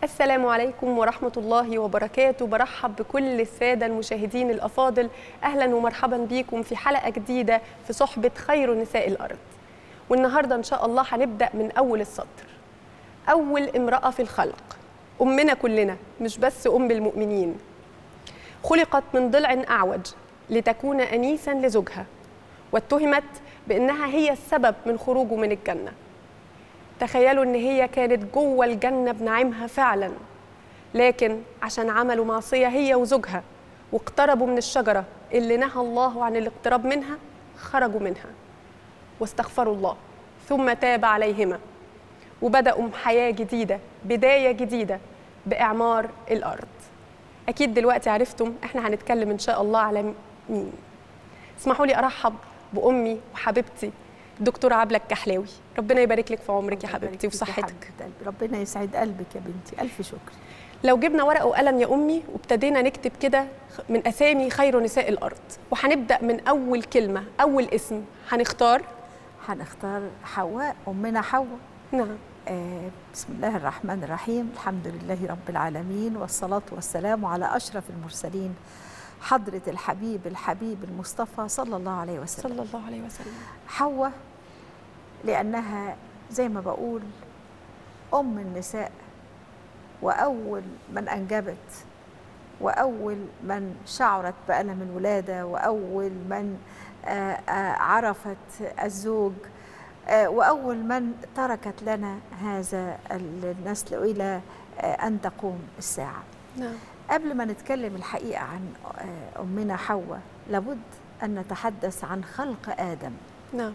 السلام عليكم ورحمة الله وبركاته برحب بكل السادة المشاهدين الأفاضل أهلا ومرحبا بكم في حلقة جديدة في صحبة خير نساء الأرض والنهاردة إن شاء الله هنبدأ من أول السطر أول امرأة في الخلق أمنا كلنا مش بس أم المؤمنين خلقت من ضلع أعوج لتكون أنيسا لزوجها واتهمت بأنها هي السبب من خروجه من الجنة تخيلوا ان هي كانت جوه الجنه بنعيمها فعلا لكن عشان عملوا معصيه هي وزوجها واقتربوا من الشجره اللي نهى الله عن الاقتراب منها خرجوا منها واستغفروا الله ثم تاب عليهما وبداوا حياه جديده بدايه جديده باعمار الارض اكيد دلوقتي عرفتم احنا هنتكلم ان شاء الله على مين اسمحوا لي ارحب بامي وحبيبتي الدكتوره عبله الكحلاوي ربنا يبارك لك في عمرك يا حبيبتي وفي صحتك ربنا يسعد قلبك يا بنتي الف شكر لو جبنا ورقه وقلم يا امي وابتدينا نكتب كده من اسامي خير نساء الارض وهنبدا من اول كلمه اول اسم هنختار هنختار حواء امنا حواء نعم آه بسم الله الرحمن الرحيم الحمد لله رب العالمين والصلاه والسلام على اشرف المرسلين حضرة الحبيب الحبيب المصطفى صلى الله عليه وسلم صلى الله عليه وسلم حواء لأنها زي ما بقول أم النساء وأول من أنجبت وأول من شعرت بألم الولادة وأول من عرفت الزوج وأول من تركت لنا هذا النسل إلى أن تقوم الساعة نعم قبل ما نتكلم الحقيقة عن أمنا حواء لابد أن نتحدث عن خلق آدم نعم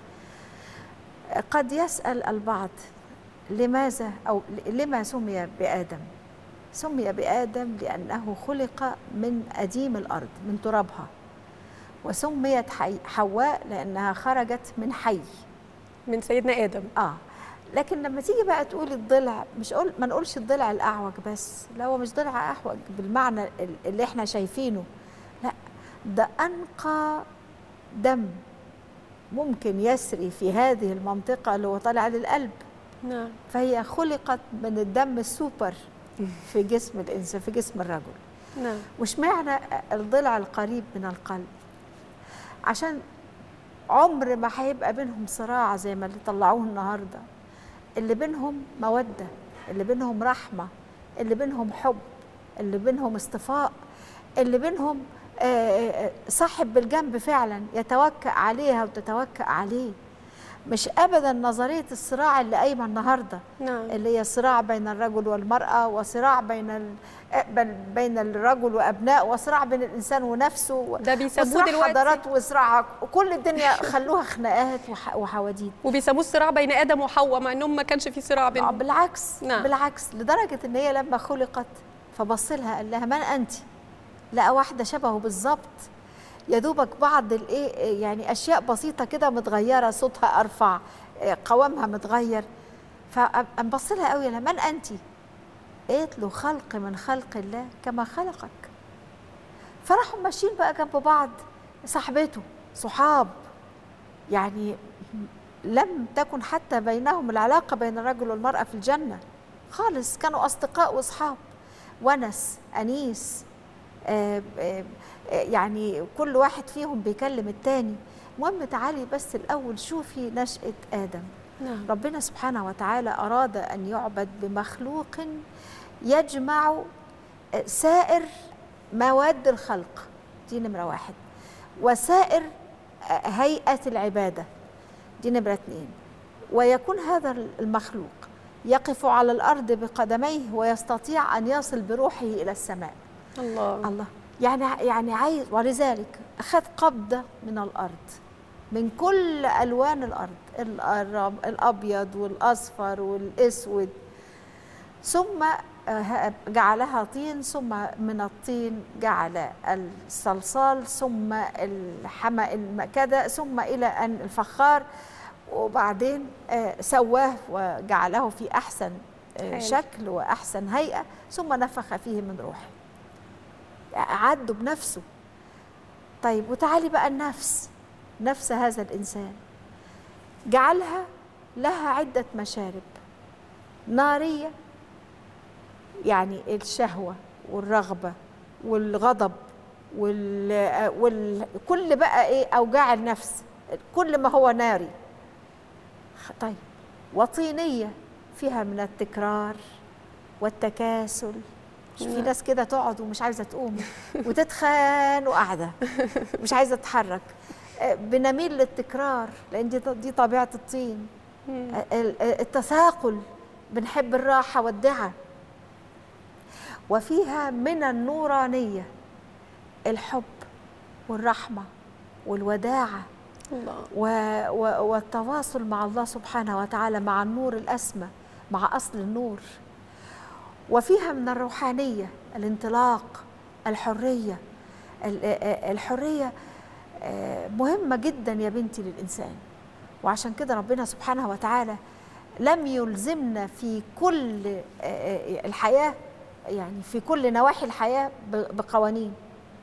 قد يسأل البعض لماذا أو لما سمي بآدم سمي بآدم لأنه خلق من أديم الأرض من ترابها وسميت حي حواء لأنها خرجت من حي من سيدنا آدم آه لكن لما تيجي بقى تقول الضلع مش قول ما نقولش الضلع الاعوج بس لا هو مش ضلع اعوج بالمعنى اللي احنا شايفينه لا ده انقى دم ممكن يسري في هذه المنطقه اللي هو طالع للقلب نعم فهي خلقت من الدم السوبر في جسم الانسان في جسم الرجل نعم وش معنى الضلع القريب من القلب عشان عمر ما هيبقى بينهم صراع زي ما اللي طلعوه النهارده اللي بينهم مودة اللي بينهم رحمة اللي بينهم حب اللي بينهم اصطفاء اللي بينهم صاحب بالجنب فعلا يتوكأ عليها وتتوكأ عليه مش ابدا نظريه الصراع اللي قايمه النهارده نعم. اللي هي صراع بين الرجل والمراه وصراع بين ال... بين الرجل وابنائه وصراع بين الانسان ونفسه ده بيسموه دلوقتي حضارات وصراع كل الدنيا خلوها خناقات وح... وحواديت وبيسموه الصراع بين ادم وحواء مع انهم ما كانش في صراع بينهم بالعكس نعم. بالعكس لدرجه ان هي لما خلقت فبص لها قال لها من انت لقى واحده شبهه بالظبط يا دوبك بعض الايه يعني اشياء بسيطه كده متغيره صوتها ارفع قوامها متغير فانبص لها قوي من انت قالت له خلق من خلق الله كما خلقك فراحوا ماشيين بقى جنب بعض صاحبته صحاب يعني لم تكن حتى بينهم العلاقه بين الرجل والمراه في الجنه خالص كانوا اصدقاء واصحاب ونس انيس آآ آآ يعني كل واحد فيهم بيكلم التاني المهم تعالي بس الأول شوفي نشأة آدم نعم. ربنا سبحانه وتعالى أراد أن يعبد بمخلوق يجمع سائر مواد الخلق دي نمرة واحد وسائر هيئة العبادة دي نمرة اتنين ويكون هذا المخلوق يقف على الأرض بقدميه ويستطيع أن يصل بروحه إلى السماء الله الله يعني يعني عايز ولذلك اخذ قبضه من الارض من كل الوان الارض الابيض والاصفر والاسود ثم جعلها طين ثم من الطين جعل الصلصال ثم الحمى كذا ثم الى ان الفخار وبعدين سواه وجعله في احسن شكل واحسن هيئه ثم نفخ فيه من روحه عدوا بنفسه طيب وتعالي بقى النفس نفس هذا الإنسان جعلها لها عدة مشارب نارية يعني الشهوة والرغبة والغضب وال... وال... كل بقى ايه اوجاع النفس كل ما هو ناري طيب وطينية فيها من التكرار والتكاسل مش في نعم. ناس كده تقعد ومش عايزة تقوم وتتخان وقاعدة مش عايزة تتحرك آه، بنميل للتكرار لأن دي دي طبيعة الطين مم. ال- ال- التثاقل بنحب الراحة والدعة وفيها من النورانية الحب والرحمة والوداعة الله و و والتواصل مع الله سبحانه وتعالى مع النور الأسمى مع أصل النور وفيها من الروحانية الانطلاق الحرية ال- آه، الحرية آه، مهمة جدا يا بنتي للإنسان وعشان كده ربنا سبحانه وتعالى لم يلزمنا في كل آه، آه، الحياة يعني في كل نواحي الحياة ب- بقوانين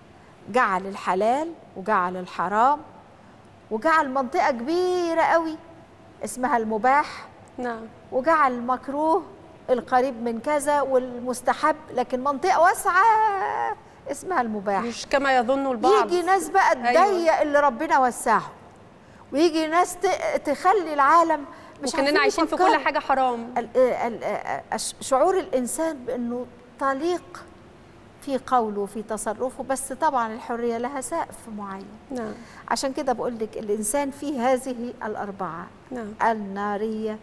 جعل الحلال وجعل الحرام وجعل منطقة كبيرة قوي اسمها المباح نعم وجعل المكروه القريب من كذا والمستحب لكن منطقة واسعة اسمها المباح مش كما يظن البعض يجي ناس بقى تضيق أيوة. اللي ربنا وسعه ويجي ناس ت- تخلي العالم مش وكاننا عارفين عايشين في كل يفكروا. حاجه حرام ال- ال- ال- شعور الانسان بانه طليق في قوله وفي تصرفه بس طبعا الحريه لها سقف معين نعم عشان كده بقول لك الانسان فيه هذه الاربعه نعم الناريه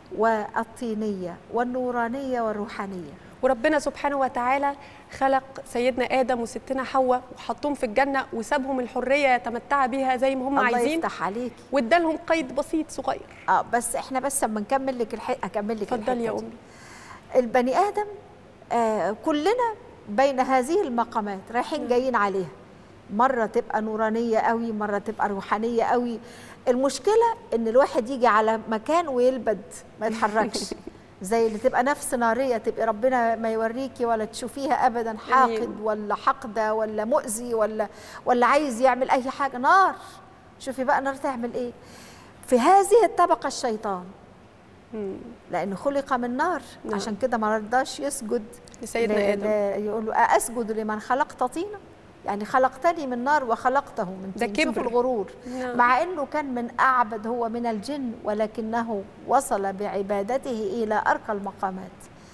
والطينيه والنورانيه والروحانيه وربنا سبحانه وتعالى خلق سيدنا ادم وستنا حواء وحطهم في الجنه وسابهم الحريه يتمتعوا بيها زي ما هم الله عايزين يفتح عليكي وادالهم قيد بسيط صغير اه بس احنا بس اما نكمل لك الحق اكمل لك اتفضلي يا الحتة دي. امي البني ادم آه كلنا بين هذه المقامات رايحين جايين عليها مره تبقى نورانيه قوي مره تبقى روحانيه قوي المشكله ان الواحد يجي على مكان ويلبد ما يتحركش زي اللي تبقى نفس ناريه تبقى ربنا ما يوريكي ولا تشوفيها ابدا حاقد أمين. ولا حقده ولا مؤذي ولا ولا عايز يعمل اي حاجه نار شوفي بقى نار تعمل ايه في هذه الطبقه الشيطان مم. لانه خلق من نار نعم. عشان كده ما رضاش يسجد لسيدنا ل- ادم ل- يقول له أأسجد لمن خلقت طينا يعني خلقتني من نار وخلقته من ده طين شوف كبر. الغرور نعم. مع انه كان من اعبد هو من الجن ولكنه وصل بعبادته الى ارقى المقامات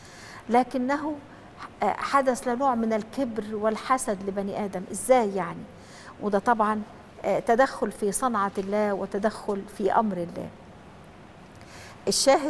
لكنه ح- حدث له نوع من الكبر والحسد لبني ادم ازاي يعني وده طبعا آه، تدخل في صنعه الله وتدخل في امر الله الشاهد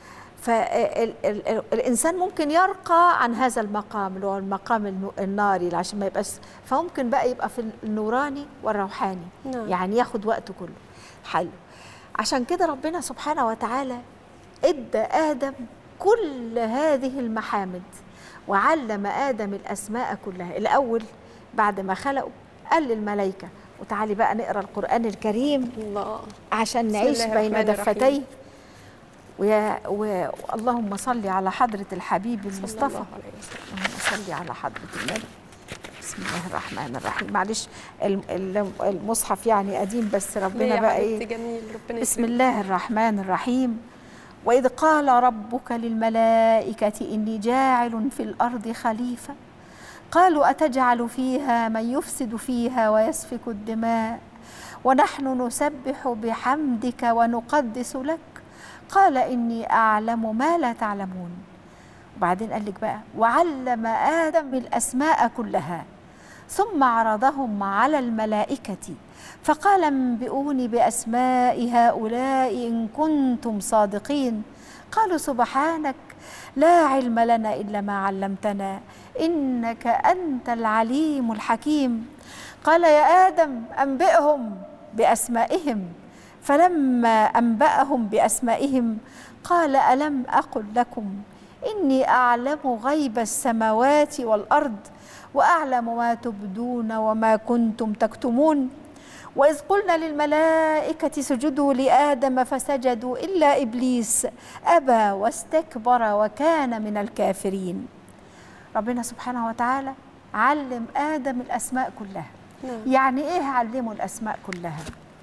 فالإنسان ممكن يرقى عن هذا المقام اللي هو المقام النو- الناري عشان ما يبقاش فممكن بقى يبقى في النوراني والروحاني نعم. يعني ياخد وقته كله حلو عشان كده ربنا سبحانه وتعالى ادى آدم كل هذه المحامد وعلم آدم الأسماء كلها الأول بعد ما خلقه قال للملائكة وتعالي بقى نقرأ القرآن الكريم الله عشان بسم نعيش الله بين الرحمن الرحيم. دفتيه ويا واللهم صل على حضرة الحبيب صلى المصطفى الله عليه وسلم اللهم صل على حضرة النبي بسم الله الرحمن الرحيم معلش الم- الم- المصحف يعني قديم بس ليه ربنا يا بقى حبيبتي ايه جميل ربنا بسم يكرمك. الله الرحمن الرحيم وإذ قال ربك للملائكة إني جاعل في الأرض خليفة قالوا أتجعل فيها من يفسد فيها ويسفك الدماء ونحن نسبح بحمدك ونقدس لك قال إني أعلم ما لا تعلمون وبعدين قال لك بقى وعلم آدم الأسماء كلها ثم عرضهم على الملائكة فقال انبئوني بأسماء هؤلاء إن كنتم صادقين قالوا سبحانك لا علم لنا إلا ما علمتنا إنك أنت العليم الحكيم قال يا آدم أنبئهم بأسمائهم فلما أنبأهم بأسمائهم قال ألم أقل لكم إني أعلم غيب السماوات والأرض وأعلم ما تبدون وما كنتم تكتمون وإذ قلنا للملائكة اسجدوا لآدم فسجدوا إلا إبليس أبى واستكبر وكان من الكافرين ربنا سبحانه وتعالى علم آدم الأسماء كلها نعم. يعني إيه علمه الأسماء كلها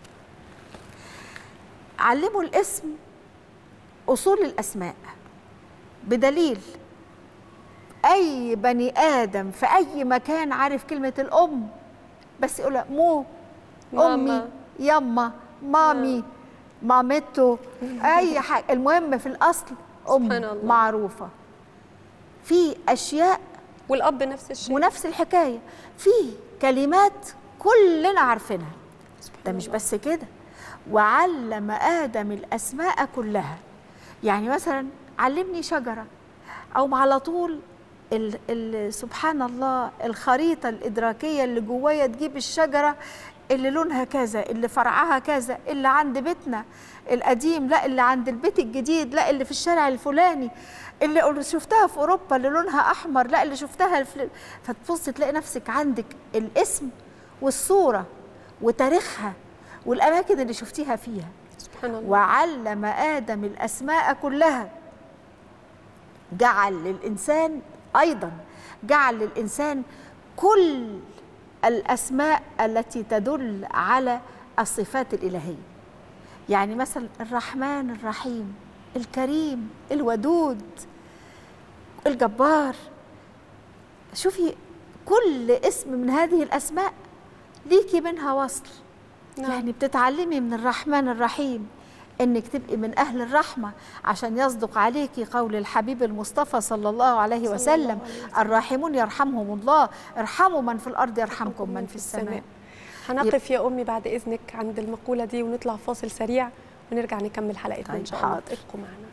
علموا الاسم أصول الأسماء بدليل اي بني ادم في اي مكان عارف كلمه الام بس يقول مو ماما. امي يما مامي مامته اي حاجه المهم في الاصل ام سبحان الله. معروفه في اشياء والاب نفس الشيء ونفس الحكايه في كلمات كلنا عارفينها سبحان ده مش الله. بس كده وعلم ادم الاسماء كلها يعني مثلا علمني شجره او على طول ال ال سبحان الله الخريطه الادراكيه اللي جوايا تجيب الشجره اللي لونها كذا اللي فرعها كذا اللي عند بيتنا القديم لا اللي عند البيت الجديد لا اللي في الشارع الفلاني اللي اللي شفتها في اوروبا اللي لونها احمر لا اللي شفتها الفل... فتبص تلاقي نفسك عندك الاسم والصوره وتاريخها والاماكن اللي شفتيها فيها سبحان الله وعلم ادم الاسماء كلها جعل للانسان ايضا جعل للانسان كل الاسماء التي تدل على الصفات الالهيه يعني مثلا الرحمن الرحيم الكريم الودود الجبار شوفي كل اسم من هذه الاسماء ليكي منها وصل نعم. يعني بتتعلمي من الرحمن الرحيم انك تبقي من اهل الرحمه عشان يصدق عليكي قول الحبيب المصطفى صلى الله عليه صلى وسلم الله عليه وسلم. الراحمون يرحمهم الله ارحموا من في الارض يرحمكم من في السماء هنقف يا امي بعد اذنك عند المقوله دي ونطلع فاصل سريع ونرجع نكمل حلقتنا ان طيب، شاء الله حاضر. ابقوا معنا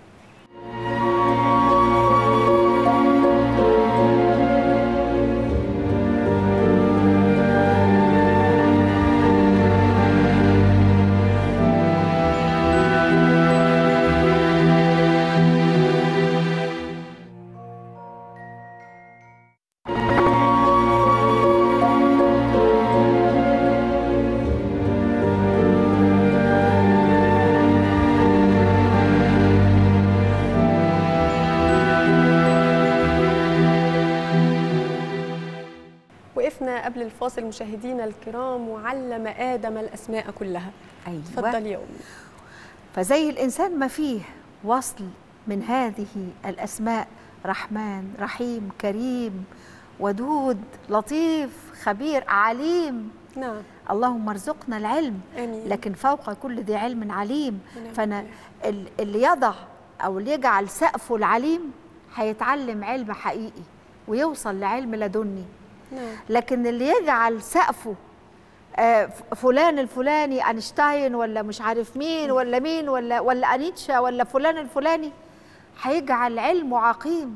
وقفنا قبل الفاصل مشاهدينا الكرام وعلم ادم الاسماء كلها ايوه اتفضلي يا امي فزي الانسان ما فيه وصل من هذه الاسماء رحمن رحيم كريم ودود لطيف خبير عليم نعم اللهم ارزقنا العلم امين لكن فوق كل ذي علم عليم ونعم فانا بالله. ال- اللي يضع او اللي يجعل سقفه العليم هيتعلم علم حقيقي ويوصل لعلم لدني نعم لكن اللي يجعل سقفه آه، ف- فلان الفلاني اينشتاين ولا مش عارف مين ولا مين ولا ولا انيتشا ولا فلان الفلاني هيجعل علمه عقيم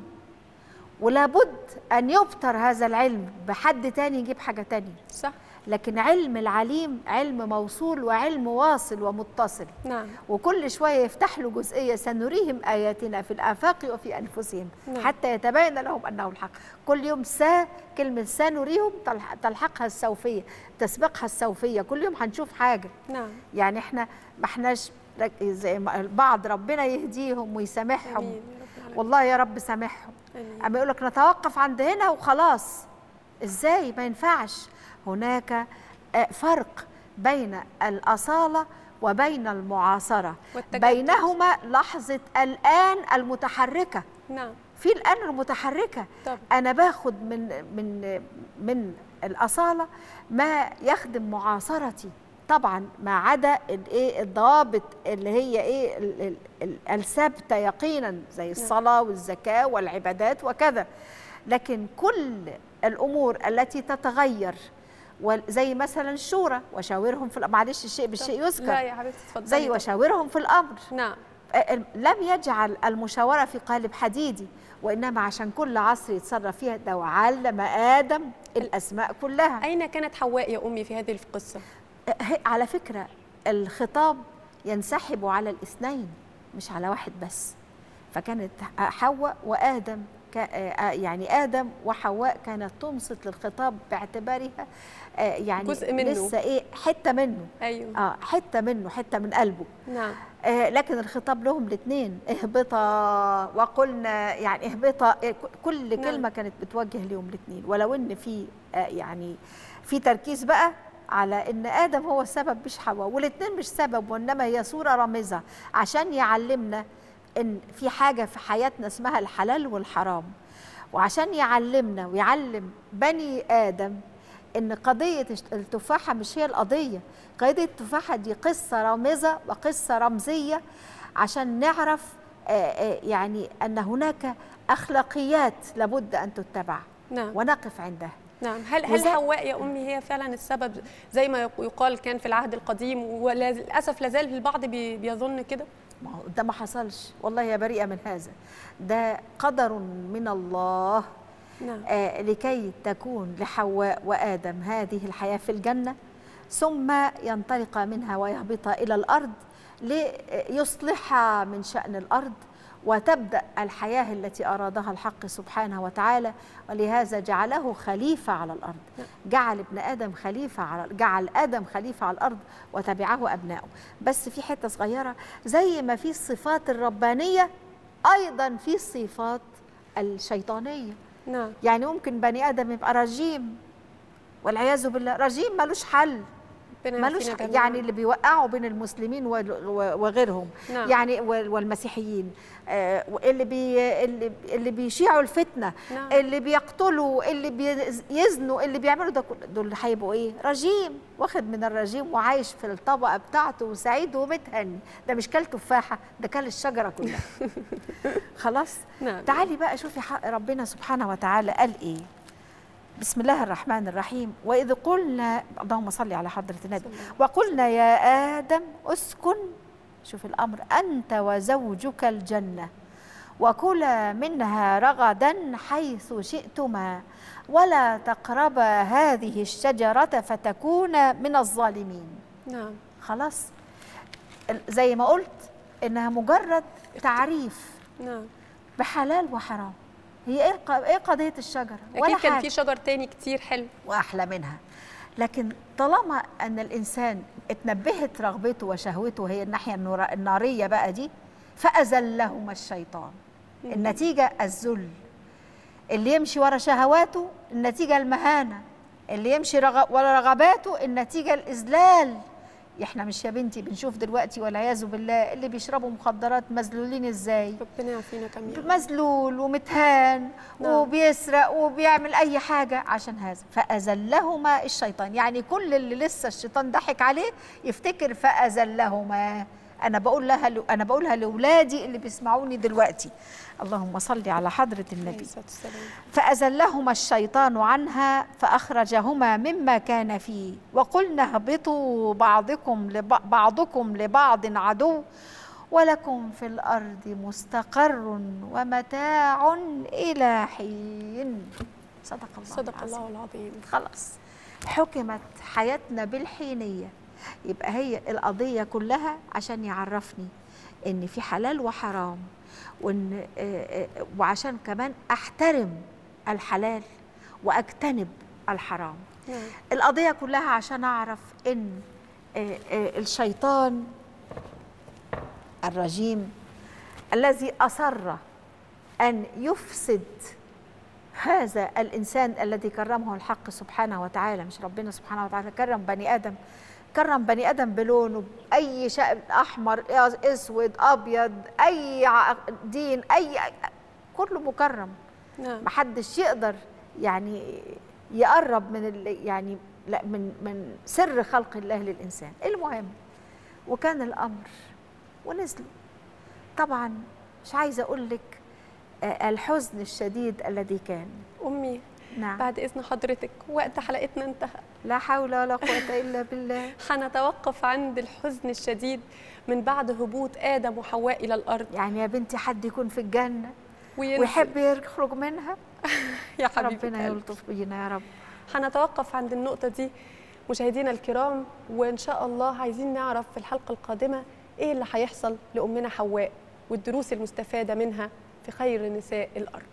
ولابد ان يبتر هذا العلم بحد تاني يجيب حاجه تانية صح لكن علم العليم علم موصول وعلم واصل ومتصل نعم وكل شويه يفتح له جزئيه سنريهم اياتنا في الافاق وفي انفسهم نعم. حتى يتبين لهم انه الحق كل يوم سا كلمه سنريهم تلح- تلحقها السوفيه تسبقها السوفيه كل يوم هنشوف حاجه نعم يعني احنا ما احناش رك- زي ما البعض ربنا يهديهم ويسامحهم امين يا رب العالمين والله يا رب سامحهم امين اما يقول لك نتوقف عند هنا وخلاص ازاي ما ينفعش هناك آه، فرق بين الاصاله وبين المعاصره والتجدد. بينهما لحظه الان المتحركه نعم في الان المتحركه طب انا باخد من من من الاصاله ما يخدم معاصرتي طبعا ما عدا الايه الضوابط اللي هي ايه ال- ال- ال- الثابته يقينا زي الصلاه والزكاه والعبادات وكذا لكن كل الامور التي تتغير وال- زي مثلا الشورى وشاورهم في الأ- معلش الشيء بالشيء لا يذكر يا حبيبتي اتفضلي زي طبعاً. وشاورهم في الامر نعم آه، لم يجعل المشاورة في قالب حديدي وإنما عشان كل عصر يتصرف فيها ده وعلم آدم الأسماء كلها اين كانت حواء يا امي في هذه القصه آه، هي- على فكرة الخطاب ينسحب على الاثنين مش على واحد بس فكانت حواء وآدم ك- آه، يعني آدم وحواء كانت تنصت للخطاب باعتبارها آه، يعني جزء منه. لسه إيه حتة منه ايوه اه حتة منه حتة من قلبه نعم آه، لكن الخطاب لهم الاثنين اهبطا وقلنا يعني اهبطا آه، ك- كل نعم. كلمه كانت بتوجه لهم الاثنين ولو ان في آه، يعني في تركيز بقى على ان ادم هو السبب مش حواء والاثنين مش سبب وانما هي صوره رامزه عشان يعلمنا ان في حاجه في حياتنا اسمها الحلال والحرام وعشان يعلمنا ويعلم بني ادم ان قضيه التفاحه مش هي القضيه قضيه التفاحه دي قصه رامزه وقصه رمزيه عشان نعرف آه، آه، يعني ان هناك اخلاقيات لابد ان تتبع نعم ونقف عندها نعم هل هل وزي- حواء يا امي هي فعلا السبب زي ما يقال كان في العهد القديم وللاسف لازال البعض بي- بيظن كده ما هو ده ما حصلش والله يا بريئه من هذا ده قدر من الله نعم آه، لكي تكون لحواء وآدم هذه الحياة في الجنة ثم ينطلق منها ويهبط إلى الأرض ليصلح من شأن الأرض وتبدأ الحياة التي أرادها الحق سبحانه وتعالى ولهذا جعله خليفة على الأرض جعل ابن آدم خليفة على جعل آدم خليفة على الأرض وتبعه أبنائه بس في حتة صغيرة زي ما في الصفات الربانية أيضا في الصفات الشيطانية نعم يعني ممكن بني ادم يبقى رجيم والعياذ بالله رجيم ملوش حل ربنا ملوش يعافينا حل. جميعاً. يعني اللي بيوقعوا بين المسلمين وال- و- وغيرهم نعم. يعني وال- والمسيحيين آه، اللي بي اللي اللي بيشيعوا الفتنه نعم. اللي بيقتلوا اللي بيزنوا اللي بيعملوا ده كله دول هيبقوا ايه رجيم واخد من الرجيم وعايش في الطبقه بتاعته وسعيد ومتهني ده مش كل تفاحه ده كل الشجره كلها خلاص نعم. تعالي بقى شوفي حق ربنا سبحانه وتعالى قال ايه بسم الله الرحمن الرحيم وإذ قلنا اللهم صل على حضرة النبي وقلنا يا آدم اسكن شوف الأمر أنت وزوجك الجنة وكلا منها رغدا حيث شئتما ولا تقربا هذه الشجرة فتكونا من الظالمين نعم خلاص ال- زي ما قلت إنها مجرد تعريف نعم بحلال وحرام هي ايه ق- ايه قضيه الشجره اكيد كان حاجة. في شجر تاني كتير حلو واحلى منها لكن طالما ان الانسان اتنبهت رغبته وشهوته هي الناحيه النور- الناريه بقى دي فازلهما الشيطان النتيجه الذل اللي يمشي ورا شهواته النتيجه المهانه اللي يمشي رغ... ورا رغباته النتيجه الاذلال احنا مش يا بنتي بنشوف دلوقتي والعياذ بالله اللي بيشربوا مخدرات مذلولين ازاي ربنا يعافينا جميعا مذلول ومتهان نعم. وبيسرق وبيعمل اي حاجه عشان هذا فازلهما الشيطان يعني كل اللي لسه الشيطان ضحك عليه يفتكر فازلهما انا بقول لها انا بقولها لاولادي اللي بيسمعوني دلوقتي اللهم صل على حضره عليه النبي الصلاة والسلام. فأزلهما الشيطان عنها فأخرجهما مما كان فيه وقلنا اهبطوا بعضكم لب... بعضكم لبعض عدو ولكم في الأرض مستقر ومتاع إلى حين صدق الله صدق العظيم. الله العظيم خلاص حكمت حياتنا بالحينية يبقى هي القضية كلها عشان يعرفني إن في حلال وحرام وإن آه، آه، وعشان كمان أحترم الحلال وأجتنب الحرام نعم القضية كلها عشان أعرف إن آه، آه، الشيطان الرجيم الذي أصر أن يفسد هذا الإنسان الذي كرمه الحق سبحانه وتعالى مش ربنا سبحانه وتعالى كرم بني آدم كرم بني آدم بلونه أي شيء أحمر أسود أبيض أي ع- دين أي كله مكرم نعم محدش يقدر يعني يقرب من ال- يعني لا من من سر خلق الله للانسان المهم وكان الامر ونزلوا طبعا مش عايزه اقول لك آه، الحزن الشديد الذي كان امي نعم بعد اذن حضرتك وقت حلقتنا انتهى لا حول ولا قوه الا بالله هنتوقف عند الحزن الشديد من بعد هبوط ادم وحواء الى الارض يعني يا بنتي حد يكون في الجنه وينزل. ويحب يخرج منها يا حبيبي ربنا قلبي. يلطف بينا يا رب هنتوقف عند النقطة دي مشاهدينا الكرام وإن شاء الله عايزين نعرف في الحلقة القادمة إيه اللي هيحصل لأمنا حواء والدروس المستفادة منها في خير نساء الأرض